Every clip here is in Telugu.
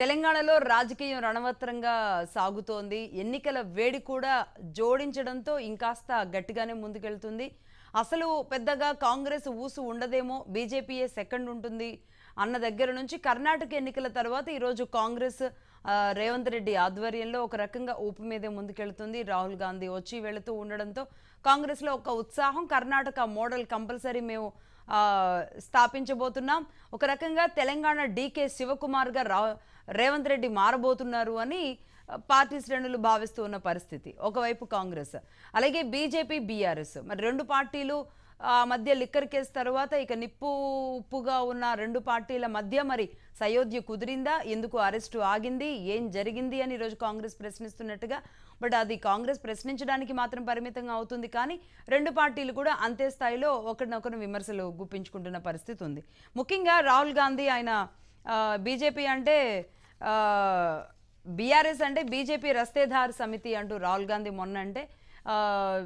తెలంగాణలో రాజకీయం రణవత్రంగా సాగుతోంది ఎన్నికల వేడి కూడా జోడించడంతో ఇంకాస్త గట్టిగానే ముందుకెళ్తుంది అసలు పెద్దగా కాంగ్రెస్ ఊసు ఉండదేమో బీజేపీయే సెకండ్ ఉంటుంది అన్న దగ్గర నుంచి కర్ణాటక ఎన్నికల తర్వాత ఈరోజు కాంగ్రెస్ ఆ, రేవంత్ రెడ్డి ఆధ్వర్యంలో ఒక రకంగా ఊపు మీదే ముందుకెళ్తుంది రాహుల్ గాంధీ వచ్చి వెళుతూ ఉండడంతో కాంగ్రెస్లో ఒక ఉత్సాహం కర్ణాటక మోడల్ కంపల్సరీ మేము ఆ, స్థాపించబోతున్నాం ఒక రకంగా తెలంగాణ డీకే శివకుమార్గా రా రేవంత్ రెడ్డి మారబోతున్నారు అని ఆ, పార్టీ శ్రేణులు భావిస్తూ ఉన్న పరిస్థితి ఒకవైపు కాంగ్రెస్ అలాగే బీజేపీ బీఆర్ఎస్ మరి రెండు పార్టీలు ఆ మధ్య లిక్కర్ కేసు తర్వాత ఇక నిప్పు ఉప్పుగా ఉన్న రెండు పార్టీల మధ్య మరి సయోధ్య కుదిరిందా ఎందుకు అరెస్టు ఆగింది ఏం జరిగింది అని ఈరోజు కాంగ్రెస్ ప్రశ్నిస్తున్నట్టుగా బట్ అది కాంగ్రెస్ ప్రశ్నించడానికి మాత్రం పరిమితంగా అవుతుంది కానీ రెండు పార్టీలు కూడా అంతే స్థాయిలో ఒకరినొకరు విమర్శలు గుప్పించుకుంటున్న పరిస్థితి ఉంది ముఖ్యంగా రాహుల్ గాంధీ ఆయన బీజేపీ అంటే బీఆర్ఎస్ అంటే బీజేపీ రస్తేదార్ సమితి అంటూ రాహుల్ గాంధీ మొన్న అంటే ఆ,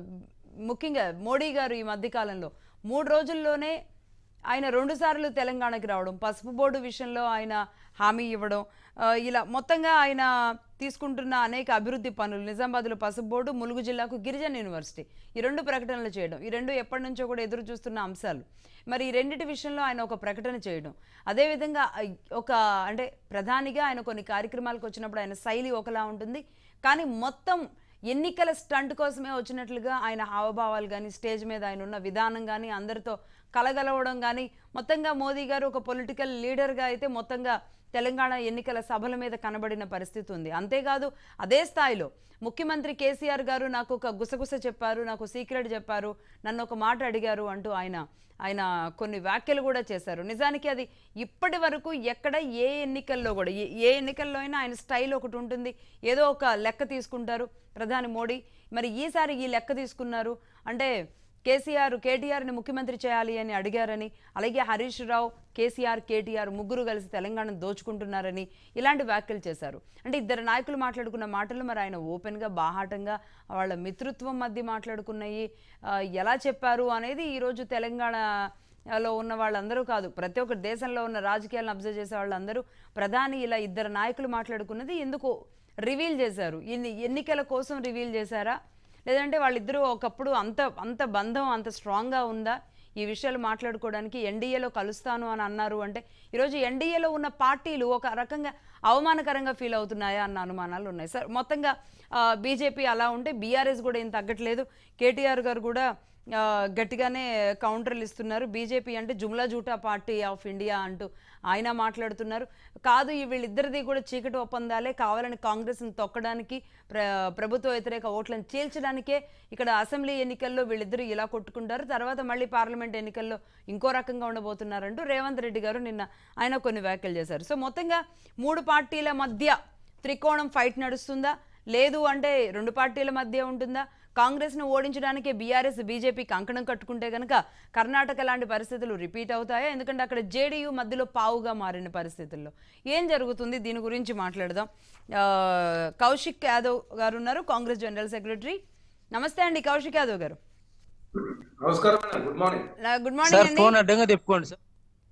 ముఖ్యంగా మోడీ గారు ఈ మధ్యకాలంలో మూడు రోజుల్లోనే ఆయన రెండుసార్లు తెలంగాణకి రావడం పసుపు బోర్డు విషయంలో ఆయన హామీ ఇవ్వడం ఆ, ఇలా మొత్తంగా ఆయన తీసుకుంటున్న అనేక అభివృద్ధి పనులు నిజామాబాద్లో పసుపు బోర్డు ములుగు జిల్లాకు గిరిజన యూనివర్సిటీ ఈ రెండు ప్రకటనలు చేయడం ఈ రెండు ఎప్పటి నుంచో కూడా ఎదురు చూస్తున్న అంశాలు మరి ఈ రెండిటి విషయంలో ఆయన ఒక ప్రకటన చేయడం అదేవిధంగా ఆ, ఒక అంటే ప్రధానిగా ఆయన కొన్ని కార్యక్రమాలకు వచ్చినప్పుడు ఆయన శైలి ఒకలా ఉంటుంది కానీ మొత్తం ఎన్నికల స్టంట్ కోసమే వచ్చినట్లుగా ఆయన హావభావాలు కానీ స్టేజ్ మీద ఆయన ఉన్న విధానం కానీ అందరితో కలగలవడం కానీ మొత్తంగా మోదీ గారు ఒక పొలిటికల్ లీడర్గా అయితే మొత్తంగా తెలంగాణ ఎన్నికల సభల మీద కనబడిన పరిస్థితి ఉంది అంతేకాదు అదే స్థాయిలో ముఖ్యమంత్రి కేసీఆర్ గారు నాకు ఒక గుసగుస చెప్పారు నాకు సీక్రెట్ చెప్పారు నన్ను ఒక మాట అడిగారు అంటూ ఆయన ఆయన కొన్ని వ్యాఖ్యలు కూడా చేశారు నిజానికి అది ఇప్పటి వరకు ఎక్కడ ఏ ఎన్నికల్లో కూడా ఏ- ఏ ఎన్నికల్లో అయినా ఆయన స్టైల్ ఒకటి ఉంటుంది ఏదో ఒక లెక్క తీసుకుంటారు ప్రధాని మోడీ మరి ఈసారి ఈ లెక్క తీసుకున్నారు అంటే కేసీఆర్ కేటీఆర్ని ముఖ్యమంత్రి చేయాలి అని అడిగారని అలాగే హరీష్ రావు కేసీఆర్ కేటీఆర్ ముగ్గురు కలిసి తెలంగాణను దోచుకుంటున్నారని ఇలాంటి వ్యాఖ్యలు చేశారు అంటే ఇద్దరు నాయకులు మాట్లాడుకున్న మాటలు మరి ఆయన ఓపెన్గా బాహాటంగా వాళ్ళ మిత్రుత్వం మధ్య మాట్లాడుకున్నాయి ఆ, ఎలా చెప్పారు అనేది ఈరోజు తెలంగాణలో ఉన్న వాళ్ళందరూ కాదు ప్రతి ఒక్క దేశంలో ఉన్న రాజకీయాలను అబ్జర్వ్ చేసే వాళ్ళందరూ ప్రధాని ఇలా ఇద్దరు నాయకులు మాట్లాడుకున్నది ఎందుకు రివీల్ చేశారు ఇన్ని ఎన్నికల కోసం రివీల్ చేశారా లేదంటే వాళ్ళిద్దరూ ఒకప్పుడు అంత అంత బంధం అంత స్ట్రాంగ్గా ఉందా ఈ విషయాలు మాట్లాడుకోవడానికి ఎన్డీఏలో కలుస్తాను అని అన్నారు అంటే ఈరోజు ఎన్డీఏలో ఉన్న పార్టీలు ఒక రకంగా అవమానకరంగా ఫీల్ అవుతున్నాయా అన్న అనుమానాలు ఉన్నాయి సార్ మొత్తంగా బీజేపీ అలా ఉంటే బీఆర్ఎస్ కూడా ఏం తగ్గట్లేదు కేటీఆర్ గారు కూడా ఆ, గట్టిగానే కౌంటర్లు ఇస్తున్నారు బీజేపీ అంటే Jumla Jhoota party of India అంటూ ఆయన మాట్లాడుతున్నారు కాదు ఈ వీళ్ళిద్దరిది కూడా చీకటి ఒప్పందాలే కావాలని కాంగ్రెస్ని తొక్కడానికి ప్ర ప్రభుత్వ వ్యతిరేక ఓట్లను చీల్చడానికే ఇక్కడ అసెంబ్లీ ఎన్నికల్లో వీళ్ళిద్దరూ ఇలా కొట్టుకుంటారు తర్వాత మళ్ళీ పార్లమెంట్ ఎన్నికల్లో ఇంకో రకంగా ఉండబోతున్నారంటూ రేవంత్ రెడ్డి గారు నిన్న ఆయన కొన్ని వ్యాఖ్యలు చేశారు సో మొత్తంగా మూడు పార్టీల మధ్య త్రికోణం ఫైట్ నడుస్తుందా లేదు అంటే రెండు పార్టీల మధ్య ఉంటుందా కాంగ్రెస్ను ఓడించడానికే బీఆర్ఎస్ బీజేపీ కంకణం కట్టుకుంటే కనుక కర్ణాటక లాంటి పరిస్థితులు రిపీట్ అవుతాయా ఎందుకంటే అక్కడ జేడీయూ మధ్యలో పావుగా మారిన పరిస్థితుల్లో ఏం జరుగుతుంది దీని గురించి మాట్లాడదాం ఆ, కౌశిక్ యాదవ్ గారు ఉన్నారు కాంగ్రెస్ జనరల్ సెక్రటరీ నమస్తే అండి కౌశిక్ యాదవ్ గారు నమస్కారం మేడం గుడ్ మార్నింగ్ నా- గుడ్ సార్ మార్నింగ్ అండి ఫోన్ అడ్డంగా తిప్పుకోండి సార్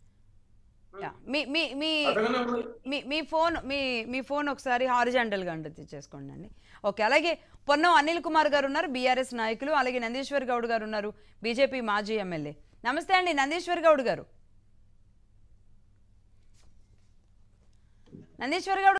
యా, మీ మీ మీ అడగనే ఉంది. మీ మీ ఫోన్ మీ మీ ఫోన్ ఒకసారి హారిజాంటల్గా అంటే చేసుకోండి అండి ఓకే అలాగే పొన్నం అనిల్ కుమార్ గారు ఉన్నారు బీఆర్ఎస్ నాయకులు అలాగే నందీశ్వర్ గౌడ్ గారు ఉన్నారు బీజేపీ మాజీ ఎమ్మెల్యే నమస్తే అండి నందీశ్వర్ గౌడ్ గారు నందీశ్వర్ గౌడ్